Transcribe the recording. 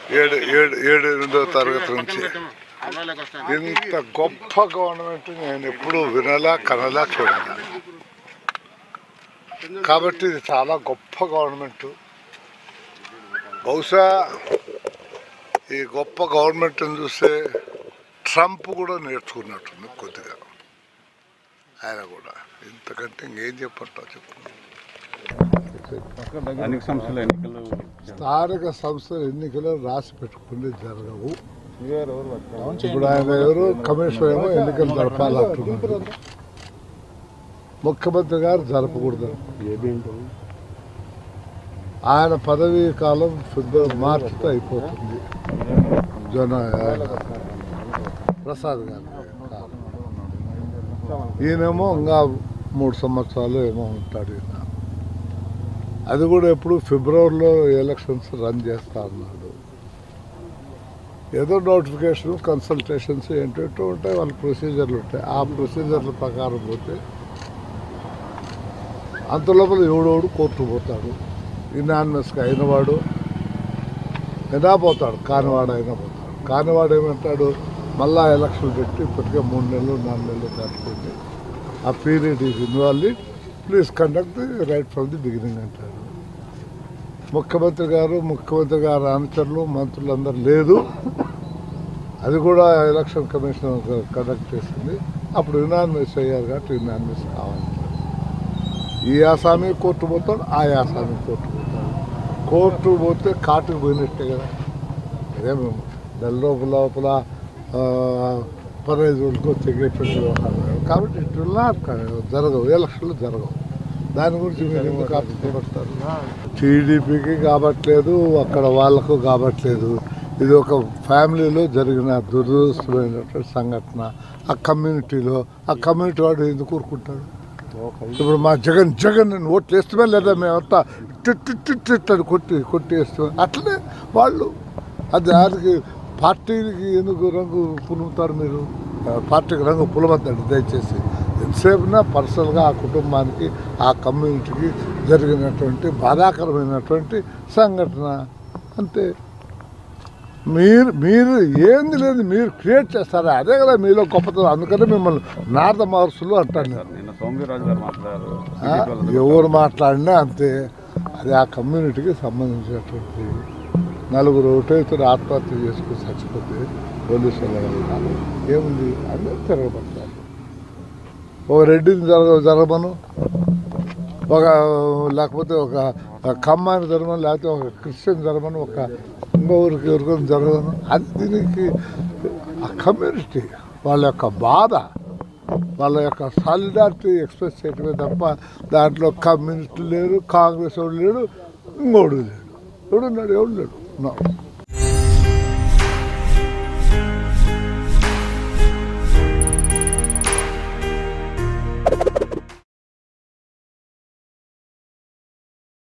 ఏడు ఏడు ఏడు ఎనిమిదో తరగతి నుంచి ఇంత గొప్ప గవర్నమెంట్ నేను ఎప్పుడు వినలా కనలా చూడలా కాబట్టి ఇది చాలా గొప్ప గవర్నమెంట్ బహుశా ఈ గొప్ప గవర్నమెంట్ని చూస్తే ట్రంప్ కూడా నేర్చుకున్నట్టుంది కొద్దిగా ఆయన కూడా ఇంతకంటే ఇంకేం చెప్పంటావు చెప్పు స్థానిక సంస్థల ఎన్నికలు స్థానిక సంస్థల ఎన్నికలు రాసి పెట్టుకుని జరగవు ఇప్పుడు ఆయన ఎవరు కమిషనర్ ఏమో ఎన్నికలు జరపాలంటున్నారు ముఖ్యమంత్రి గారు జరపకూడదు ఆయన పదవీ కాలం ఫిబ్రవరి మార్చితో అయిపోతుంది జన ఆయన ప్రసాద్ గారి కాలం ఈయనేమో ఇంకా మూడు సంవత్సరాలు ఏమో ఉంటాడు ఈయన అది కూడా ఎప్పుడు ఫిబ్రవరిలో ఎలక్షన్స్ రన్ చేస్తా అన్నాడు ఏదో నోటిఫికేషన్ కన్సల్టేషన్స్ ఏంటంటూ ఉంటాయి వాళ్ళ ప్రొసీజర్లు ఉంటాయి ఆ ప్రొసీజర్ల ప్రకారం పోతే అంత లోపల ఎవడోడు కోర్టు పోతాడు ఇనానిమస్గా అయినవాడు ఎలా పోతాడు కానివాడు అయినా పోతాడు కానివాడు ఏమంటాడు మళ్ళా ఎలక్షన్ పెట్టి ఇప్పటికే మూడు నెలలు నాలుగు నెలలు దాటుకుంటే ఆ period is involve please conduct the right from the beginning అంటాడు ముఖ్యమంత్రి గారు ముఖ్యమంత్రి గారు అనుచరులు మంత్రులందరూ లేదు అది కూడా ఎలక్షన్ కమిషన్ కండక్ట్ చేసింది అప్పుడు యునానిమస్ అయ్యారు కాబట్టి యునానిమస్ కావాలంటారు ఈ ఆసామి కోర్టు పోతాడు ఆ ఆసామి కోర్టు పోతాడు కోర్టు పోతే కాటుకు పోయినట్టే కదా అదే మేము నెల లోపల లోపల పదహైదు తెగేటువంటి వ్యవహారం కాదు. కాబట్టి ఇట్ విల్ నాట్ జరగవు ఎలక్షన్లు జరగవు దాని గురించి మీరు ఎందుకు ఆపుతున్నారు టీడీపీకి కాబట్లేదు అక్కడ వాళ్ళకు కాబట్లేదు ఇది ఒక ఫ్యామిలీలో జరిగిన దురదృష్టమైనటువంటి సంఘటన ఆ కమ్యూనిటీలో ఆ కమ్యూనిటీ వాడు ఎందుకు ఊరుకుంటాడు ఇప్పుడు మా జగన్ జగన్ నేను ఓట్లు వేస్తామే లేదా మేమంతా టిట్ టిట్ టిట్ అని కొట్టి కొట్టి వేస్తాం అట్లనే వాళ్ళు అది దానికి పార్టీకి ఎందుకు రంగు పులుముతారు మీరు ఆ పార్టీకి రంగు పులవద్దండి దయచేసి ఎంతసేపునా పర్సనల్గా ఆ కుటుంబానికి ఆ కమ్యూనిటీకి జరిగినటువంటి బాధాకరమైనటువంటి సంఘటన అంతే మీరు మీరు ఏంది లేదు మీరు క్రియేట్ చేస్తారా అదే కదా మీలో గొప్పతనం అందుకనే మిమ్మల్ని నారద మహర్షులు అంటాను నేను నిన్న సోమవీరాజు గారు మాట్లాడారు ఆ, ఎవరు మాట్లాడినా అంతే అది ఆ కమ్యూనిటీకి సంబంధించినటువంటి నలుగురు ఒకటైతే ఆత్మహత్య చేసుకుని చచ్చిపోతే పోలీసుల వల్ల ఏముంది అందరూ తిరగబడతారు ఒక రెడ్డిని జరగ జరగమను ఒక లేకపోతే ఒక కమ్మాని జరగమని లేకపోతే ఒక క్రిస్టియన్ జరగమని ఒక ఇంకొకరికి ఎవరికైనా జరగను అది దీనికి ఆ కమ్యూనిటీ వాళ్ళ యొక్క బాధ వాళ్ళ యొక్క సాలిడారిటీ ఎక్స్ప్రెస్ చేయటమే తప్ప దాంట్లో కమ్యూనిస్టులు లేరు కాంగ్రెస్ వాడు లేడు ఇంకోడు లేడు ఎవడున్నాడు ఎవడు లేడు No.